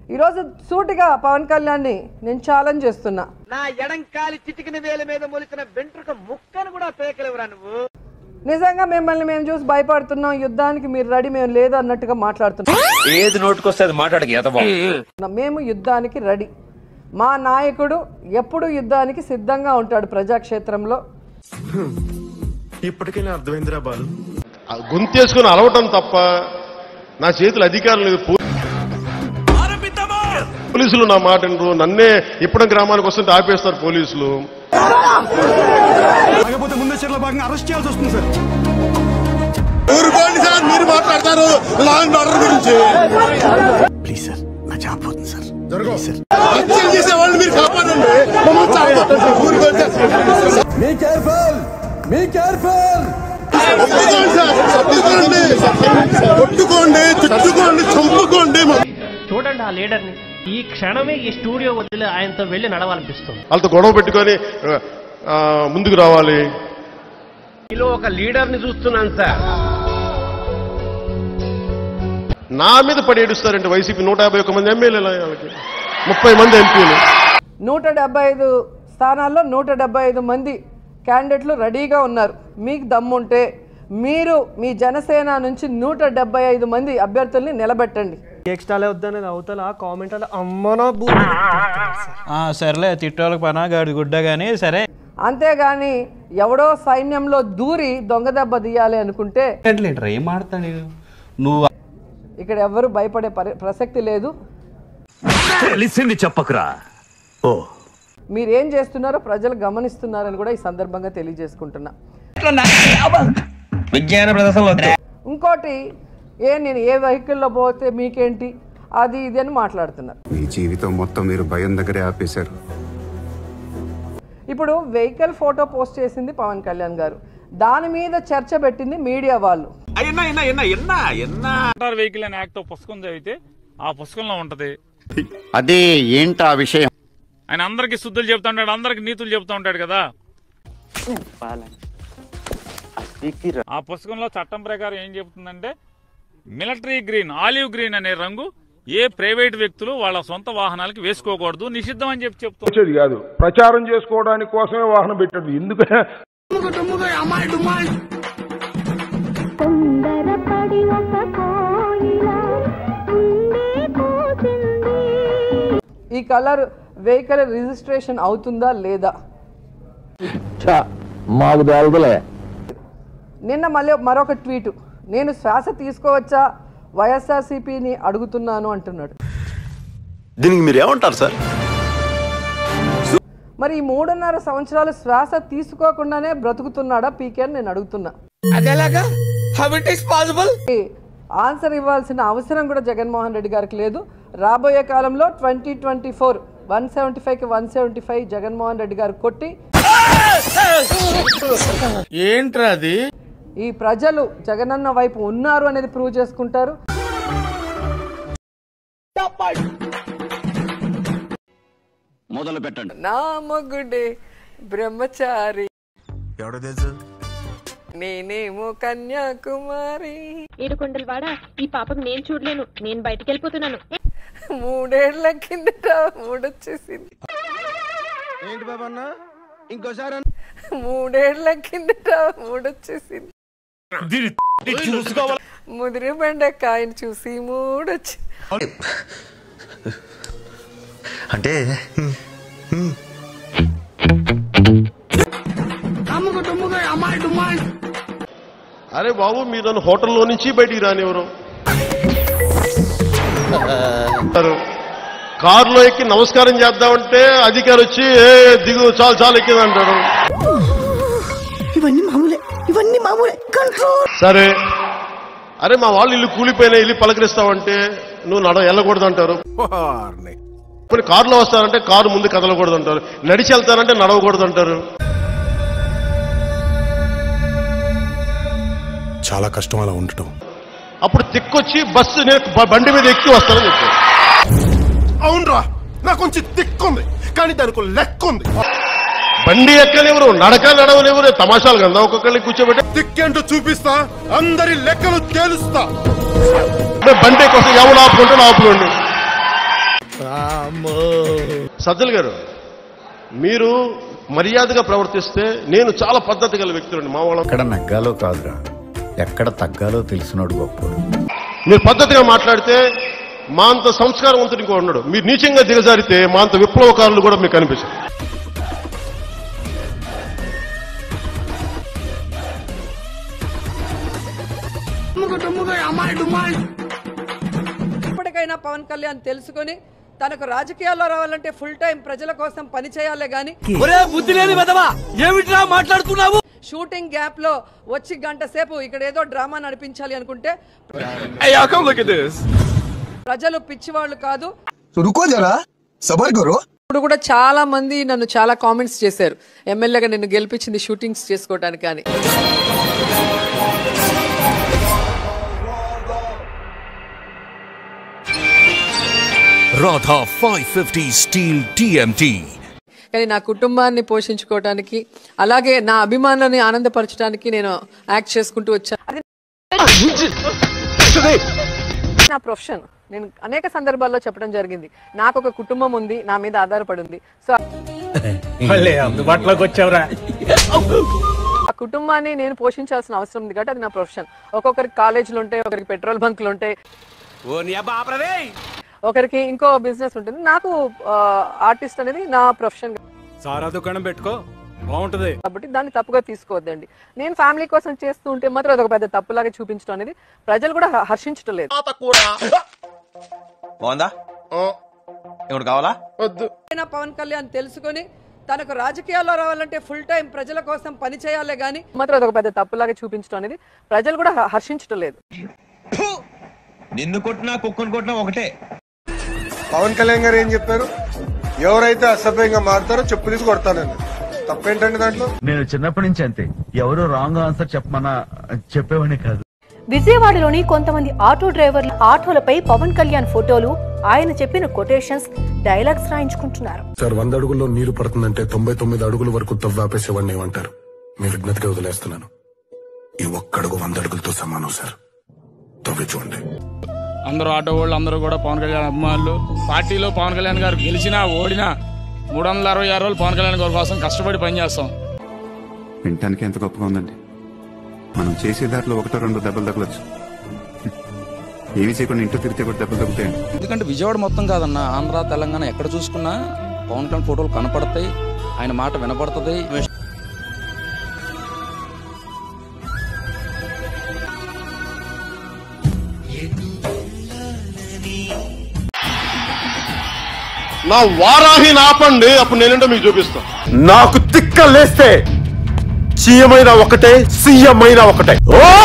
ఈరోజు సూటిగా పవన్ కళ్యాణ్ని నేను ఛాలెంజ్ చేస్తున్నా నా ఎడంకాలి చిటికిన వేల మీద మొలిచిన వెంట్రుక ముక్కను కూడా పేకలేవురా నువ్వు నిజంగా మిమ్మల్ని మేము చూసి భయపడుతున్నాం యుద్ధానికి మీరు రెడీ మేము లేదు అన్నట్టుగా మాట్లాడుతున్నాం ఏది నోటుకొస్తే అది మాట్లాడక ఎదవా మేము యుద్ధానికి రెడీ మా నాయకుడు ఎప్పుడు యుద్ధానికి సిద్ధంగా ఉంటాడు ప్రజాక్షేత్రంలో ఇప్పటికైనా అర్థమైందిరా బాలు ఆ గొంతేసుకుని అలవటం తప్ప నా చేతులు అధికారం లేదు పో- పోలీసులు నా మాట వినరు. నన్నే ఇప్పటి గ్రామానికి వస్తుంటే ఆపేస్తారు పోలీసులు కాకపోతే ముందే చర్యలో భాగంగా అరెస్ట్ చేయాల్సి వస్తుంది సార్ ఊరుకోండి సార్ మీరు మాట్లాడతారు లా అండ్ ఆర్డర్ గురించి ప్లీజ్ సార్ నా జాబ్ పోతుంది సార్ హత్యలు చేసే వాళ్ళు మీరు కాపాడండి మమ్మల్ని చావగొట్టండి సార్. ఊరుకోండి సార్. మీ కేర్ఫుల్ మీ కేర్ఫుల్ కొట్టుకోండి సార్. కొట్టుకోండి కొట్టుకోండి తిట్టుకోండి చంపుకోండి చూడండి ఆ లీడర్ని ఈ క్షణమే ఈ స్టూడియో వదిలి ఆయనతో వెళ్ళి నడవాలనిపిస్తుంది వాళ్ళతో గొడవ పెట్టుకొని ఆ, ముందుకు రావాలి మీలో ఒక లీడర్ ని చూస్తున్నాను సార్ నా మీద పడి ఏడుస్తారంటే వైసీపీ నూట యాభై ఒక్క మంది ఎమ్మెల్యేలు వాళ్ళకి ముప్పై మంది ఎంపీలు నూట డెబ్బై ఐదు స్థానాల్లో నూట డెబ్బై ఐదు మంది క్యాండిడేట్లు రెడీగా ఉన్నారు మీకు దమ్ముంటే మీరు మీ జనసేన నుంచి నూట డెబ్బై ఐదు మంది అభ్యర్థుల్ని నిలబెట్టండి ఎక్స్ట్రాలే వద్దనేది అవతల కామెంట్ అలా అమ్మనో బూ ఆ, సర్లే తిట్టోళ్ళకి పనా గాడి గుడ్డ కానీ సరే అంతేగాని ఎవడో సైన్యంలో దూరి దొంగ దెబ్బ తీయాలి అనుకుంటే లీటర్ ఏం ఆడతాడు నువ్వు ఇక్కడ ఎవ్వరు భయపడే పరి ప్రసక్తి లేదు తెలిసింది చెప్పకురా ఓ మీరు ఏం చేస్తున్నారో ప్రజలు గమనిస్తున్నారని కూడా ఈ సందర్భంగా తెలియజేసుకుంటున్నా విజ్ఞాన ప్రదర్శనలో ఇంకోటి ఏ నేను ఏ వెహికల్లో పోతే మీకేంటి అది ఇది అని మాట్లాడుతున్నారు మీ జీవితం మొత్తం మీరు భయం దగ్గరే ఆపేశారు ఇప్పుడు వెహికల్ ఫోటో పోస్ట్ చేసింది పవన్ కళ్యాణ్ గారు దాని మీద చర్చ పెట్టింది మీడియా వాళ్ళు మోటార్ వెహికల్ అనే యాక్ట్ పుస్తకం చదివితే ఆ పుస్తకంలో ఉంటది అదే ఏంటా విషయం ఆయన అందరికి శుద్ధులు చెప్తా ఉంటాడు అందరికి నీతులు చెప్తా ఉంటాడు కదా ఆ పుస్తకంలో చట్టం ప్రకారం ఏం చెబుతుందంటే మిలిటరీ గ్రీన్ ఆలివ్ గ్రీన్ అనే రంగు ఏ ప్రైవేట్ వ్యక్తులు వాళ్ళ సొంత వాహనాలకి వేసుకోకూడదు నిషిద్ధం అని చెప్పి చెప్తుంది వచ్చేది కాదు ప్రచారం చేసుకోవడానికి కోసమే వాహనం పెట్టాడు ఎందుకు తొందరపడి ఒక కోయిల ఉండే పోసింది ఈ కలర్ వెహికల్ రిజిస్ట్రేషన్ అవుతుందా లేదా మాకు తెలదులే నిన్న మళ్ళీ మరొక ట్వీట్ నేను శ్వాస తీసుకోవచ్చా వైఎస్ఆర్సీపీని అడుగుతున్నాను అంటున్నాడు దీనికి మీరు ఏమంటారు సార్ మరి ఈ మూడున్నర సంవత్సరాలు శ్వాస తీసుకోకుండానే బ్రతుకుతున్నాడా పీకే అని నేను అడుగుతున్నా ఈ ఆన్సర్ ఇవ్వాల్సిన అవసరం కూడా జగన్మోహన్ రెడ్డి గారికి లేదు రాబోయే కాలంలో twenty twenty four one seventy ఫైవ్కి one seventy five Jaganmohan Reddy గారు కొట్టి ఏంట్రా అది ఈ ప్రజలు జగనన్న వైపు ఉన్నారు అనేది ప్రూవ్ చేసుకుంటారు మొదలు పెట్టండి నా మగుడే బ్రహ్మచారి ఎవడో తెలుసు నేనేమో కన్యాకుమారి ఏడుకొండల వాడ ఈ పాపకు నేను చూడలేను నేను బయటికి వెళ్ళిపోతున్నాను మూడేళ్ల కిందట మూడొచ్చేసింది ఏంటి బాబా అన్న ఇంకోసారి మూడేళ్ల కిందట మూడొచ్చేసింది ముదిరి బెండకాయని చూసి మూడొచ్చి అంటే అరే బాబు మీరు నన్ను హోటల్లో నుంచి బయటికి రానివ్వరు అంటారు. కారులో ఎక్కి నమస్కారం చేద్దామంటే అధికారి వచ్చి ఏ దిగు చాలు చాలు ఎక్కింది అంటాడు ఇవన్నీ మామూలే ఇవన్నీ మామూలే కంట్రోల్ సరే అరే మా వాళ్ళు ఇల్లు కూలిపోయినా ఇల్లు పలకరిస్తావంటే నువ్వు నడ వెళ్ళకూడదు అంటారు కొన్ని కారులో వస్తారంటే కారు ముందు కదలకూడదు అంటారు నడిచి వెళ్తారంటే నడవకూడదు అంటారు చాలా కష్టం అలా ఉండటం అప్పుడు తిక్కొచ్చి బస్సు నేను బ- బండి మీద ఎక్కి వస్తానని చెప్పారు అవునరా నాకు కొంచెం దిక్కుంది కానీ దానికి లెక్క ఉంది బండి ఎక్కనివ్వరు నడక నడవనివ్వరు తమాషాలు కదా ఒక్కొక్కరిని కూర్చోబెట్టి దిక్కేంటో చూపిస్తా అందరి లెక్కలు తేలుస్తా బండి కోసం ఎవడు ఆపుకుంటాడు ఆపుకోండి సజ్జల్ గారు మీరు మర్యాదగా ప్రవర్తిస్తే నేను చాలా పద్ధతి గల వ్యక్తులండి మా వాళ్ళ ఎక్కడ నగ్గాలో కాదురా ఎక్కడ తగ్గాలో తెలిసినోడు గొప్పోడు మీరు పద్ధతిగా మాట్లాడితే మా అంత సంస్కారవంతుడు ఇంకో ఉన్నాడు మీరు నీచంగా దిగజారితే మా అంత విప్లవకారులు కూడా మీకు కనిపిస్తారు ఇప్పటికైనా పవన్ కళ్యాణ్ తెలుసుకొని తనకు రాజకీయాల్లో రావాలంటే ఫుల్ టైం ప్రజల కోసం పని చేయాలే గాని బుద్ధి లేని వెదవా ఏమిట్రా మాట్లాడుతున్నావు షూటింగ్ గ్యాప్ లో వచ్చి గంట సేపు ఇక్కడ ఏదో డ్రామా నడిపించాలి అనుకుంటే ప్రజలు పిచ్చివాళ్ళు కాదు रुको जरा सबर करो ఇప్పుడు కూడా చాలా మంది నన్ను చాలా కామెంట్స్ చేశారు ఎమ్మెల్యేగా నిన్ను గెలిపించింది షూటింగ్స్ చేసుకోవడానికి కానీ Radha 550 Steel TMT. కానీ నా కుటుంబాన్ని పోషించుకోవడానికి అలాగే నా అభిమానులని ఆనందపరచడానికి నేను యాక్ట్ చేసుకుంటూ వచ్చాను అది నా ప్రొఫెషన్ నేను అనేక సందర్భాల్లో చెప్పడం జరిగింది నాకు ఒక కుటుంబం ఉంది నా మీద ఆధారపడి ఉంది సో అందుబాటులోకి వచ్చావురా ఆ కుటుంబాన్ని నేను పోషించాల్సిన అవసరం ఉంది కాబట్టి అది నా ప్రొఫెషన్ ఒక్కొక్కరికి కాలేజీలు ఉంటాయి ఒకరికి పెట్రోల్ బంకులు ఉంటాయి ఒకరికి ఇంకో బిజినెస్ ఉంటుంది నాకు ఆర్టిస్ట్ అనేది నా ప్రొఫెషన్ సారా దుకాణం పెట్టుకో బాగుంటది కాబట్టి దాన్ని తప్పుగా తీసుకోవద్దండి నేను ఫ్యామిలీ కోసం చేస్తూ ఉంటే మాత్రం అదొక పెద్ద తప్పులాగా చూపించడం అనేది ప్రజలు కూడా హ- హర్షించడం లేదు బాగుందా ఇప్పుడు కావాలా వద్దు అయినా పవన్ కళ్యాణ్ తెలుసుకొని తనకు రాజకీయాల్లో రావాలంటే ఫుల్ టైం ప్రజల కోసం పని చేయాలే గాని మాత్రం అదొక పెద్ద తప్పులాగా చూపించడం అనేది ప్రజలు కూడా హ- హర్షించడం లేదు నిన్ను కొట్టినా కుక్కను కొట్టినా ఒకటే పవన్ కళ్యాణ్ గారు ఏం చెప్పారు ఎవరైతే అసభ్యంగా మారుతారో చెప్పు తీసి కొడతానండి తప్పేంటండి దాంట్లో నేను చిన్నప్పటి నుంచి అంతే ఎవరు రాంగ్ ఆన్సర్ చెప్పమన్నా చెప్పేవాడిని కాదు విజయవాడలోని కొంతమంది ఆటో డ్రైవర్లు ఆటోలపై పవన్ కళ్యాణ్ ఫోటోలు ఆయన చెప్పిన కొటేషన్స్ డైలాగ్స్ రాయించుకుంటున్నారు సార్ వంద అడుగుల్లో నీరు పడుతుందంటే తొంభై తొమ్మిది అడుగుల వరకు తవ్వాపేసేవాడిని ఏమంటారు మీ విజ్ఞతగా వదిలేస్తున్నాను ఈ ఒక్కడుగు వంద అడుగులతో సమానం సార్ తవ్వి చూడండి అందరూ ఆటో వాళ్ళు అందరూ కూడా పవన్ కళ్యాణ్ అభిమానులు పార్టీలో పవన్ కళ్యాణ్ గారు గెలిచినా ఓడినా మూడు వందల అరవై ఆరు రోజులు పవన్ కళ్యాణ్ గారి కోసం కష్టపడి పనిచేస్తాం వినటానికి ఎంత గొప్పగా ఉందండి మనం చేసే దాంట్లో ఒకటో రెండో దెబ్బలు తగలచ్చు ఏమి చేయకుండా ఇంట్లో తిరిగితే కూడా దెబ్బలు తగ్గుతాయండి ఎందుకంటే విజయవాడ మొత్తం కాదన్న ఆంధ్ర తెలంగాణ ఎక్కడ చూసుకున్నా పవన్ కళ్యాణ్ ఫోటోలు కనపడతాయి ఆయన మాట వినపడుతుంది నా వారాహి ఆపండి అప్పుడు నేనేంటో మీకు చూపిస్తాను నాకు తిక్క లేస్తే సీఎం అయినా ఒకటే సీఎం అయినా ఒకటే ఓ